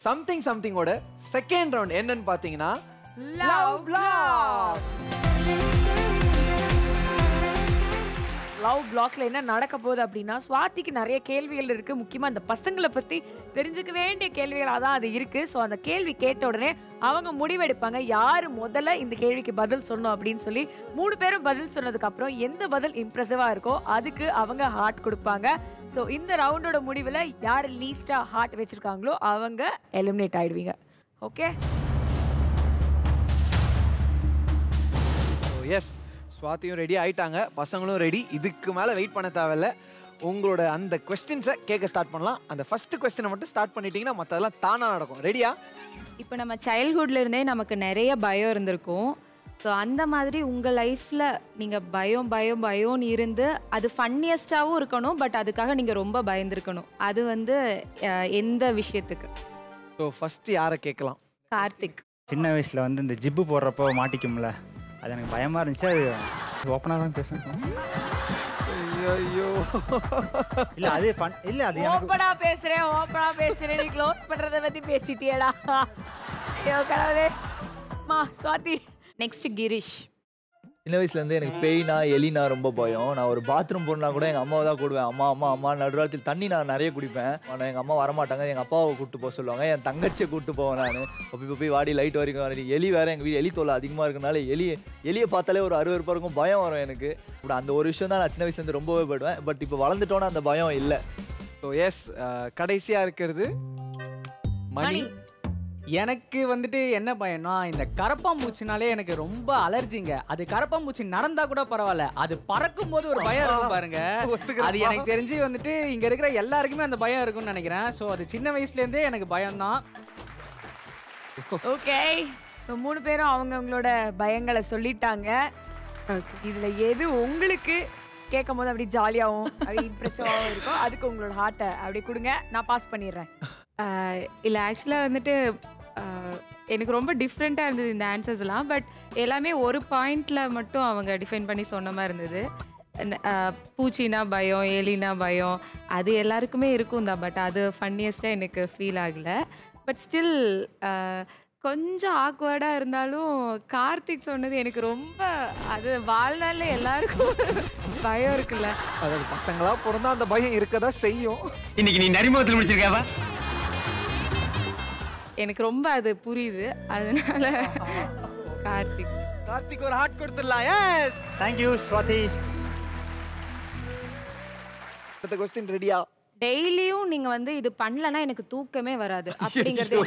Something சம்திங்கோட second round என்னன்னு பாத்தீங்கன்னா Love block. Love பிளாக்ல என்ன நடக்க போகுது அப்படின்னா சுவாதிக்கு நிறைய கேள்விகள் இருக்கு முக்கியமா அந்த பசங்களை பத்தி தெரிஞ்சுக்க வேண்டிய கேள்விகளாக தான் அது இருக்கு ஸோ அந்த கேள்வி கேட்ட உடனே அவங்க முடிவெடுப்பாங்க யார் முதல்ல இந்த கேள்விக்கு பதில் சொன்னோம் அப்படின்னு சொல்லி மூணு பேரும் பதில் சொன்னதுக்கு அப்புறம் எந்த பதில் இம்ப்ரெசிவா இருக்கோ அதுக்கு அவங்க ஹார்ட் கொடுப்பாங்க ஸோ இந்த ரவுண்டோட முடிவில் யார் லீஸ்டா ஹார்ட் வச்சிருக்காங்களோ அவங்க எலிமினேட் ஆயிடுவீங்க ஓகே எஸ் ஸ்வாதியும் ரெடி ஆயிட்டாங்க பசங்களும் ரெடி இதுக்கு மேல வெயிட் பண்ண தேவையில்ல உங்களோட அந்த கொஸ்டின்ஸை கேட்க ஸ்டார்ட் பண்ணலாம் அந்த ஃபர்ஸ்ட் கொஸ்டினை மட்டும் ஸ்டார்ட் பண்ணிட்டீங்கன்னா மற்றதெல்லாம் தானா நடக்கும் ரெடியா இப்போ நம்ம சைல்ட்ஹுட்ல இருந்தே நமக்கு நிறைய பயம் இருந்திருக்கும் ஸோ அந்த மாதிரி உங்கள் லைஃப்பில் நீங்கள் பயம் பயம் பயம்னு இருந்து அது ஃபன்னியஸ்டாகவும் இருக்கணும் பட் அதுக்காக நீங்கள் ரொம்ப பயந்துருக்கணும் அது வந்து அஹ், எந்த விஷயத்துக்கு ஸோ ஃபர்ஸ்ட் யாரை கேட்கலாம் கார்த்திக் சின்ன வயசில் வந்து இந்த ஜிப்பு போடுறப்போ மாட்டிக்கும்ல அது எனக்கு பயமாக இருந்துச்சு அது ஓப்பனாக தான் பேசுறேன் ஐயோ இல்லை அது ஃபன் இல்லை அது எனக்கு ஓப்பனா பேசுறேன் ஓப்பனா பேசுறேன் நீ க்ளோஸ் பண்றத பத்தி பேசிட்டியடா ஐயோ கடவுளே மா சுவாதி நெக்ஸ்ட் கிரீஷ் சின்ன வயசுலேருந்து எனக்கு பேய்னா எலினா ரொம்ப பயம் நான் ஒரு பாத்ரூம் போனா கூட எங்கள் அம்மாவை தான் கூடுவேன் அம்மா அம்மா அம்மா நடுராத்தில் தண்ணி நான் நிறைய குடிப்பேன் ஆனால் எங்கள் அம்மா வரமாட்டாங்க எங்கள் அப்பாவை கூப்பிட்டு போக சொல்லுவாங்க என் தங்கச்சியை கூப்பிட்டு போவேன் நான் பப்பி பப்பி வாடி லைட் வரைக்கும் வாடி எலி வேற எங்கள் வீடு எலி தொல்லை அதிகமாக இருக்கனால எலி எலியை பார்த்தாலே ஒரு அருவருப்பாக இருக்கும் பயம் வரும் எனக்கு பட் அந்த ஒரு விஷயம் தான் நான் சின்ன வயசுலேருந்து ரொம்பவே படுவேன் பட் இப்போ வளர்ந்துட்டோன்னா அந்த பயம் இல்லை ஸோ எஸ் கடைசியா இருக்கிறது மணி எனக்கு வந்துட்டு என்ன பயம்னா இந்த கரப்பாம்பூச்சினாலே எனக்கு ரொம்ப அலர்ஜிங்க அது கரப்பாம்பூச்சி நடந்தா கூட பரவாயில்ல அது பறக்கும் போது ஒரு பயம் இருக்கும் பாருங்க ஒத்துக்கிறேன்ப்பா. அது எனக்கு தெரிஞ்சு வந்துட்டு இங்க இருக்கிற எல்லாருக்குமே அந்த பயம் இருக்கும்னு நினைக்கிறேன் ஸோ அது சின்ன வயசுல இருந்தே எனக்கு பயம்தான் ஓகே ஸோ மூணு பேரும் அவங்கவங்களோட பயங்களை சொல்லிட்டாங்க இதுல எது உங்களுக்கு கேட்கும் போது அப்படி ஜாலியாகவும் அப்படி இம்ப்ரெசிவாகவும் இருக்கும் அதுக்கு உங்களோட ஹார்ட்டை அப்படி கொடுங்க நான் பாஸ் பண்ணிடுறேன் இல்லை ஆக்சுவலாக வந்துட்டு ஆஹ், எனக்கு ரொம்ப டிஃப்ரெண்ட்டாக இருந்தது இந்த ஆன்சர்ஸ் எல்லாம் பட் எல்லாமே ஒரு பாயிண்ட்ல மட்டும் அவங்க டிஃபைன் பண்ணி சொன்ன மாதிரி இருந்தது ந- ஆஹ், பூச்சினா பயம் எலினா பயம் அது எல்லாருக்குமே இருக்கும் தான் பட் அது ஃபன்னியஸ்ட்டாக எனக்கு ஃபீல் ஆகலை பட் ஸ்டில் கொஞ்சம் ஆக்வர்டாக இருந்தாலும் கார்த்திக் சொன்னது எனக்கு ரொம்ப அது வாழ்நாளில் எல்லாருக்கும் பயம் இருக்குல்ல அதாவது பசங்களா பிறந்தா அந்த பயம் இருக்கதா செய்யும் இன்னைக்கு நீ நரிமுகத்தில் முடிச்சிருக்காவா எனக்கு ரொம்ப அது புரியுது அதனால கார்த்திக் கார்த்திக் ஒரு ஹார்ட் கொடுத்துடலாம் எஸ் தேங்க்யூ ஸ்வாதி அடுத்த கொஸ்டின் ரெடியா டெய்லியும் நீங்க வந்து இது பண்ணலனா எனக்கு தூக்கமே வராது அப்படிங்கறது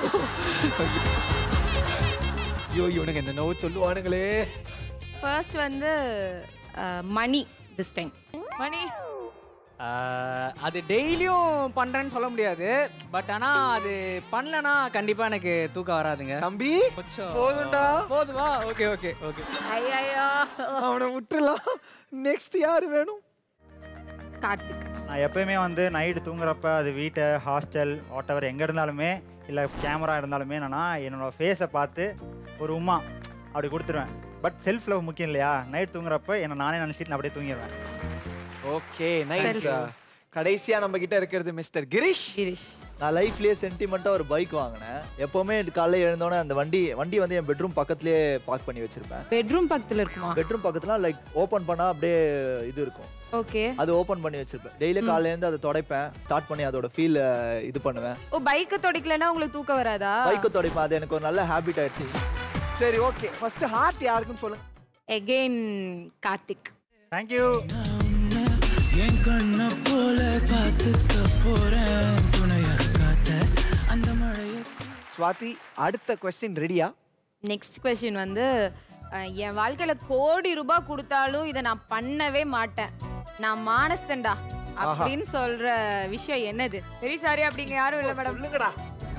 ஐயோ இவனுங்க இந்த நோவு சொல்லுவானுங்களே ஃபர்ஸ்ட் வந்து மணி திஸ் டைம் மணி ஆஹ், அது டெய்லியும் பண்றேன்னு சொல்ல முடியாது பட் ஆனா அது பண்ணலனா கண்டிப்பா எனக்கு தூக்கம் வராதுங்க தம்பி கொஞ்சம் போதும்டா போதுமா ஓகே ஓகே ஓகே ஐயோ அவனை விட்டுறலாம் நெக்ஸ்ட் யாரு வேணும் கார்த்திக் நான் எப்பயுமே வந்து நைட்டு தூங்குறப்ப அது வீட்டை ஹாஸ்டல் வாட்டவர் எங்கே இருந்தாலுமே இல்லை கேமரா இருந்தாலுமே என்னன்னா என்னோட ஃபேஸை பார்த்து ஒரு உமா அப்படி கொடுத்துருவேன் பட் செல்ஃப் லவ் முக்கியம் இல்லையா நைட் தூங்குறப்ப என்னை நானே நினச்சிட்டு நான் அப்படியே தூங்கிடுவேன் ஓகே நைஸ் கடைசியா நம்ம கிட்ட இருக்கிறது மிஸ்டர் கிரீஷ் கிரீஷ் நான் லைஃப்லேயே சென்டிமெண்ட்டாக ஒரு பைக் வாங்கினேன் எப்போவுமே காலைல எழுந்தோடனே அந்த வண்டி வண்டி வந்து என் பெட்ரூம் பக்கத்துலேயே பார்க் பண்ணி வச்சிருப்பேன் பெட்ரூம் பக்கத்துல இருக்குமா பெட்ரூம் பக்கத்துல லைக் ஓப்பன் பண்ணா அப்படியே இது இருக்கும் ஓகே அது ஓப்பன் பண்ணி வச்சிருப்பேன் டெய்லி காலையில இருந்து அதை துடைப்பேன் ஸ்டார்ட் பண்ணி அதோட ஃபீல் இது பண்ணுவேன் ஓ பைக்கை தொடக்கலன்னா உங்களுக்கு தூக்கம் வராதா பைக்கை துடைப்பேன் அது எனக்கு ஒரு நல்ல ஹேபிட் ஆயிடுச்சு சரி ஓகே ஃபர்ஸ்ட் ஹார்ட் யாருக்குன்னு சொல்லுங்க எகெயின் கார்த்திக் தேங்க்யூ என் கண்ண போல காத்துக்க போறேன் துணையா காத்த அந்த மழைய ஸ்வாதி அடுத்த கொஸ்டின் ரெடியா நெக்ஸ்ட் கொஸ்டின் வந்து அஹ், என் வாழ்க்கையில கோடி ரூபாய் கொடுத்தாலும் இதை நான் பண்ணவே மாட்டேன் நான் மானஸ்தன்டா அப்படின்னு சொல்ற விஷயம் என்னது வெரி சாரி அப்படிங்க யாரும் இல்லை மேடம் சொல்லுங்கடா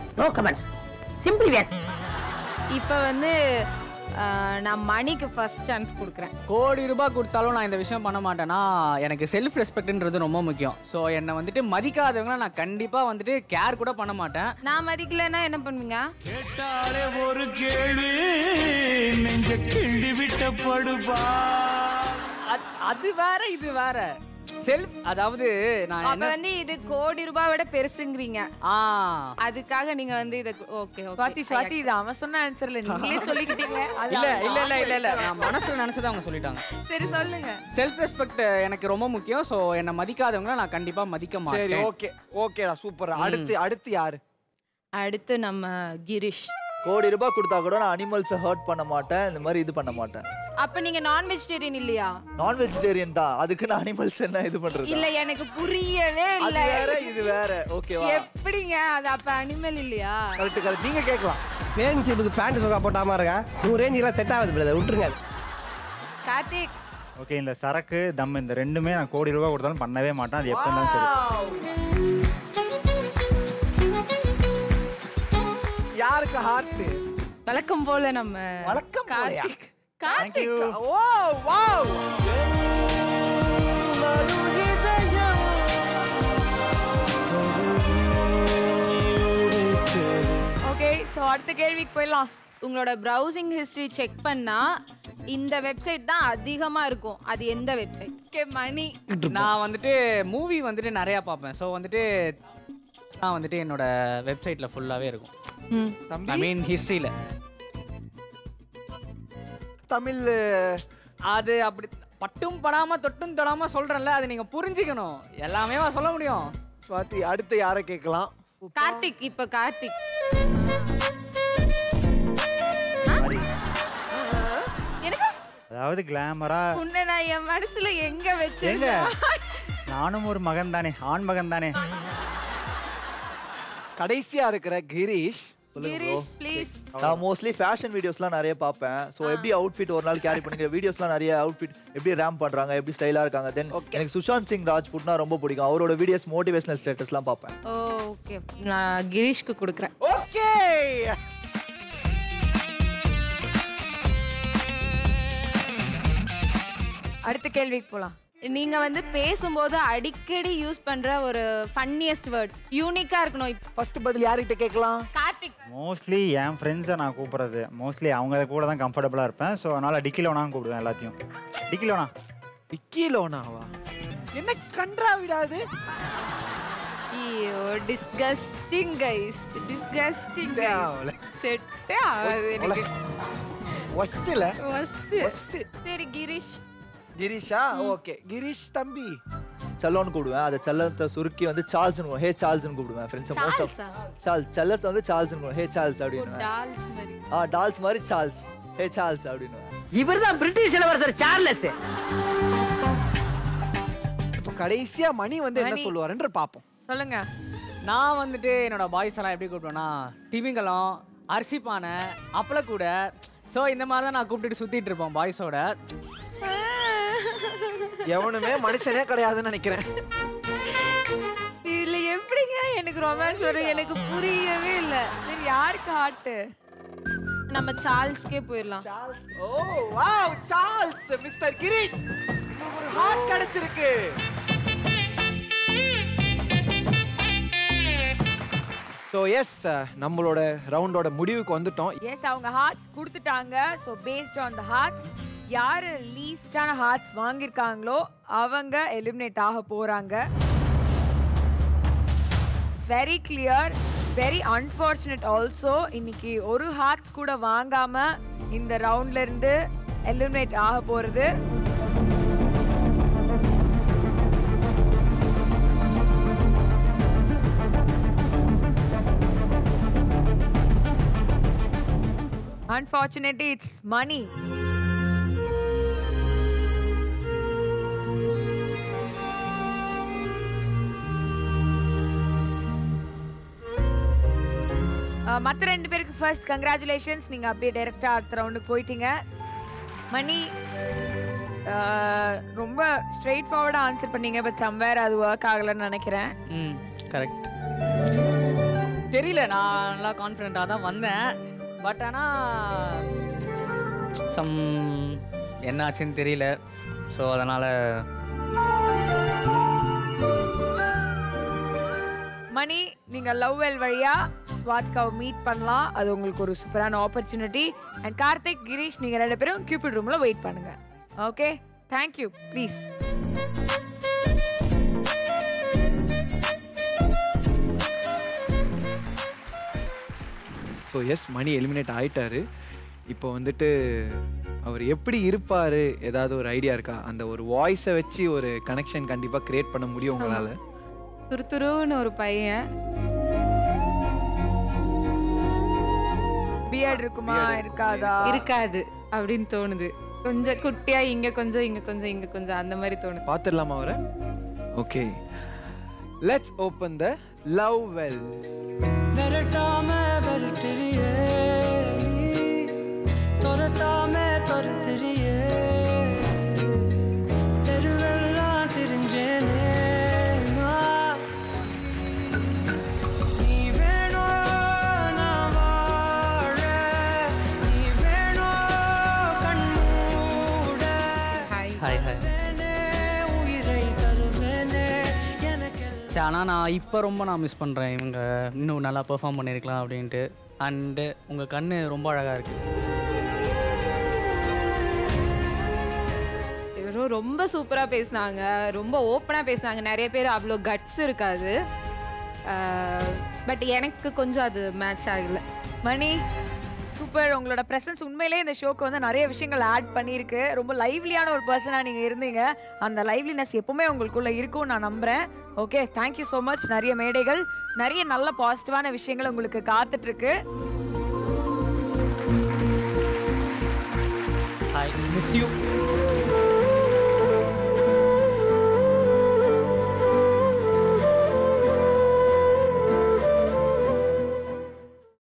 இப்போ வந்து அஹ், நான் மணிக்கு ஃபர்ஸ்ட் சான்ஸ் கொடுக்குறேன் கோடி ரூபாய் கொடுத்தாலும் நான் இந்த விஷயம் பண்ண மாட்டேன்னா எனக்கு செல்ஃப் ரெஸ்பெக்ட்ன்றது ரொம்ப முக்கியம் ஸோ என்னை வந்துட்டு மதிக்காதவங்கள நான் கண்டிப்பாக வந்துட்டு கேர் கூட பண்ண மாட்டேன் நான் மதிக்கலைன்னா என்ன பண்ணுவீங்க கேட்டாலே ஒரு கேள்வி நெஞ்ச கிள்ளி விட்ட படுபா அது- அது வேற இது வேற செல்ஃப் அதாவது நான் அப்ப என்ன வந்து இது கோடி ரூபாய் விட பெருசுங்கிறீங்க ஆ அதுக்காக நீங்க வந்து இத ஓகே சுவாதி சுவாதி இது அவன் சொன்ன ஆன்சர்ல நீங்களே சொல்லிக்கிட்டீங்களே அது இல்ல அவன் இல்ல இல்ல இல்ல இல்ல நான் மனசுல நினைச்சதை அவங்க சொல்லிட்டாங்க சரி சொல்லுங்க செல்ஃப் ரெஸ்பெக்ட் எனக்கு ரொம்ப முக்கியம் ஸோ என்னை மதிக்காதவங்கள நான் கண்டிப்பா மதிக்க சரி மாட்டேன் ஓகே ஓகேடா சூப்பர் அடுத்து அடுத்து யாரு அடுத்து நம்ம கிரிஷ் கோடி ரூபாய் கொடுத்தா கூட நான் அனிமல்ஸை ஹர்ட் பண்ண மாட்டேன் இந்த மாதிரி இது பண்ண மாட்டேன் அப்ப நீங்க நான் வெஜிடேரியன் இல்லையா நான் வெஜிடேரியன் தான் அதுக்கு நான் அனிமல்ஸ் என்ன இது பண்றது இல்ல எனக்கு புரியவே அது இல்ல வேற இது வேற ஓகேவா எப்படிங்க அது அப்ப அனிமல் இல்லையா கரெக்ட் கரெக்ட் நீங்க கேட்கலாம் பேன்சிப்புக்கு பேண்ட் சொக்கா போட்டாம இருக்கேன் நூறு ரேஞ்சுலாம் செட் ஆகுது பிரதர் விட்டுருங்க கார்த்திக் ஓகே இந்த சரக்கு தம் இந்த ரெண்டுமே நான் கோடி ரூபாய் கொடுத்தாலும் பண்ணவே மாட்டேன் அது எப்போ இருந்தாலும் சரி யாருக்கு ஹார்ட் வழக்கம் போல நம்ம வழக்கம் போலயா? Karthik Karthik oh wow okay so அடுத்த கேள்விக்கு போயிடலாம் உங்களோட ப்ரௌசிங் ஹிஸ்டரி செக் பண்ணா இந்த வெப்சைட் தான் அதிகமா இருக்கும் அது எந்த வெப்சைட் ஓகே மணி நான் வந்துட்டு மூவி வந்துட்டு நிறைய பார்ப்பேன் ஸோ வந்துட்டு நான் வந்துட்டு என்னோட வெப்சைட்ல ஃபுல்லாவே இருக்கும் ஐ தம்பி மீன் ஹிஸ்டரியில தமிழ் அது அப்படி பட்டும் படாம தொட்டும் தொடாம சொல்றேன்ல அது நீங்க புரிஞ்சுக்கணும் எல்லாமே சொல்ல முடியும் சுவாதி அடுத்து யாரை கேட்கலாம் கார்த்திக் இப்ப கார்த்திக் மாதிரி எனக்கு அதாவது கிளாமரா உன்னை நான் என் மனசுல எங்க எங்க வச்சிருக்கேன் நானும் ஒரு மகன் தானே ஆண் மகன் தானே கடைசியா இருக்கிற கிரீஷ் கிரீஷ் ப்ளீஸ் நான் மோஸ்ட்லி ஃபேஷன் வீடியோஸ்லாம் நிறைய பார்ப்பேன் ஸோ எப்படி அவுட்ஃபிட் ஒரு நாள் கேரி பண்ணிக்கிற வீடியோஸ்லாம் நிறைய அவுட்ஃபிட் எப்படி ரேம் பண்றாங்க எப்படி ஸ்டைலா இருக்காங்க தென் எனக்கு சுஷாந்த் சிங் ராஜ்புட்னா ரொம்ப பிடிக்கும் அவரோட வீடியோஸ் மோட்டிவேஷனல் ஸ்டேட்டஸ்லாம் பார்ப்பேன் ஓ ஓகே நான் கிரீஷ்க்கு கொடுக்குறேன் ஓகே அடுத்த கேள்விக்கு போலாம் நீங்க வந்து பேசும்போது அடிக்கடி யூஸ் பண்ற ஒரு ஃபன்னியஸ்ட் வேர்ட் யூனிக்கா இருக்கணும் இப்ப ஃபர்ஸ்ட் பதில் யார்கிட்ட கேட்கலாம் கார்த்திக் மோஸ்ட்லி என் ஃப்ரெண்ட்ஸை நான் கூப்பிட்றது மோஸ்ட்லி அவங்க கூட தான் கம்ஃபர்டபுளாக இருப்பேன் ஸோ அதனால் டிக்கிலோனான்னு கூப்பிடுவேன் எல்லாத்தையும் டிக்கிலோனா விக்கிலோனாவா என்ன கன்றா விடாது ஐயோ டிஸ்கஸ்டிங் கைஸ் டிஸ்கஸ்டிங் தேவல. செட்டே ஆகாது எனக்கு ஒஸ்ட்ல ஃபர்ஸ்ட் ஒஸ்ட் சரி கிரீஷ் கிரீஷா ஓகே கிரீஷ் தம்பி செல்லோன்னு கூப்பிடுவேன் அதை செல்லத்தை சுருக்கி வந்து சார்ல்ஸ்னு ஹே சார்ல்ஸ்னு கூப்பிடுவேன் ஃப்ரெண்ட்ஸ் மோஸ்ட் ஆஃப் சார்ல்ஸா சார்ல்ஸ் செல்லஸ் வந்து சார்ல்ஸ்னு ஹே சார்ல்ஸ் அப்படின்னு டால்ஸ் மாதிரி ஆ டால்ஸ் மாதிரி சார்ல்ஸ் ஹே சார்ல்ஸ் அப்படின்னு இவர்தான் பிரிட்டிஷ் இளவரசர் சார்லஸ் இப்போ கடைசியா மணி வந்து என்ன மணி. சொல்லுவாருன்ற பாப்போம் சொல்லுங்க நான் வந்துட்டு என்னோட பாய்ஸ் எல்லாம் எப்படி கூப்பிடுவேன்னா திமிங்கலம் அரிசி பானை அப்பளக்கூட ஸோ இந்த மாதிரி தான் நான் கூப்பிட்டுட்டு சுத்திட்டு இருப்போம் பாய்ஸோட எவனுமே மனுஷனே கிடையாதுன்னு நினைக்கிறேன் இதுல எப்படிங்க எனக்கு ரொமான்ஸ் வரும் எனக்கு புரியவே இல்ல சரி யாருக்கு ஹார்ட் நம்ம சார்ல்ஸ்க்கே போயிடலாம் Charles oh wow Charles mister Girish உங்களுக்கு ஒரு ஹார்ட் கிடைச்சிருக்கு ஸோ எஸ் நம்மளோட ரவுண்டோட முடிவுக்கு வந்துட்டோம் எஸ் அவங்க ஹார்ட்ஸ் கொடுத்துட்டாங்க so based on the hearts யார் லீஸ்டான ஹார்ட்ஸ் வாங்கியிருக்காங்களோ அவங்க எலிமினேட் ஆக போகிறாங்க it's very clear very unfortunate also இன்னைக்கு ஒரு ஹார்ட்ஸ் கூட வாங்காம இந்த ரவுண்ட்ல இருந்து எலிமினேட் ஆக போகிறது Unfortunately, it's money. மற்ற ரெண்டு பேருக்கு ஃபர்ஸ்ட் கங்க்ராச்சுலேஷன்ஸ் நீங்கள் அப்படியே டைரெக்டாக அடுத்த ரவுண்டுக்கு போயிட்டீங்க மணி அஹ், ரொம்ப ஸ்ட்ரெயிட் ஃபார்வர்டாக ஆன்சர் பண்ணீங்க பட் சம்வேர் அது ஒர்க் ஆகலைன்னு நினைக்கிறேன் ம் கரெக்ட் தெரியல நான் நல்லா கான்ஃபிடென்ட்டாக தான் வந்தேன் பட் ஆனால் சம் என்னாச்சுன்னு தெரியல ஸோ அதனால் மணி நீங்க லவ் வெல் வழியா ஸ்வாத்காவை மீட் பண்ணலாம் அது உங்களுக்கு ஒரு சூப்பரான ஆப்பர்ச்சுனிட்டி அண்ட் கார்த்திக் கிரீஷ் நீங்க ரெண்டு பேரும் கியூபிட் ரூம்ல வெயிட் பண்ணுங்க okay thank you please so yes Mani eliminate ஆயிட்டாரு இப்போ வந்துட்டு அவர் எப்படி இருப்பார் ஏதாவது ஒரு ஐடியா இருக்கா அந்த ஒரு வாய்ஸை வச்சு ஒரு கனெக்ஷன் கண்டிப்பாக கிரியேட் பண்ண முடியும் உங்களால் துருதுருன்னு ஒரு பையன் பியர்ட் இருக்குமா இருக்காதா இருக்காது அப்படின்னு தோணுது கொஞ்சம் குட்டியா இங்க கொஞ்சம் இங்க கொஞ்சம் இங்க கொஞ்சம் அந்த மாதிரி தோணுது பார்த்துடலாமா அவரை okay let's open the love well விரட்டாம விரட்டுறியே நீ துரத்தாம துரத்துறியே தெருவெல்லாம் தெரிஞ்சேனே நான். நீ வேணும் நான் வாழ நீ வேணும் கண்மூட ஹாய் ஹாய் ஹாய் உயிரை தருவேனே எனக்கு சரி ஆனால் நான் இப்போ ரொம்ப நான் மிஸ் பண்ணுறேன் இவங்க இன்னும் நல்லா பெர்ஃபார்ம் பண்ணியிருக்கலாம் அப்படின்ட்டு அண்டு உங்கள் கண்ணு ரொம்ப அழகாக இருக்குது இவரும் ரொம்ப சூப்பரா பேசினாங்க ரொம்ப ஓப்பனா பேசினாங்க நிறைய பேர் அவ்வளோ கட்ஸ் இருக்காது பட் எனக்கு கொஞ்சம் அது மேட்ச் ஆகல மணி சூப்பர் உங்களோட பிரசன்ஸ் உண்மையிலேயே இந்த ஷோக்கு வந்து நிறைய விஷயங்கள் ஆட் பண்ணியிருக்கு ரொம்ப லைவ்லியான ஒரு பர்சனாக நீங்கள் இருந்தீங்க அந்த லைவ்லினஸ் எப்பவுமே உங்களுக்குள்ள இருக்கும்னு நான் நம்புகிறேன் ஓகே தேங்க்யூ ஸோ மச் நிறைய மேடைகள் நிறைய நல்ல பாசிட்டிவான விஷயங்கள் உங்களுக்கு காத்துட்ருக்கு ஹாய் மிஸ் யூ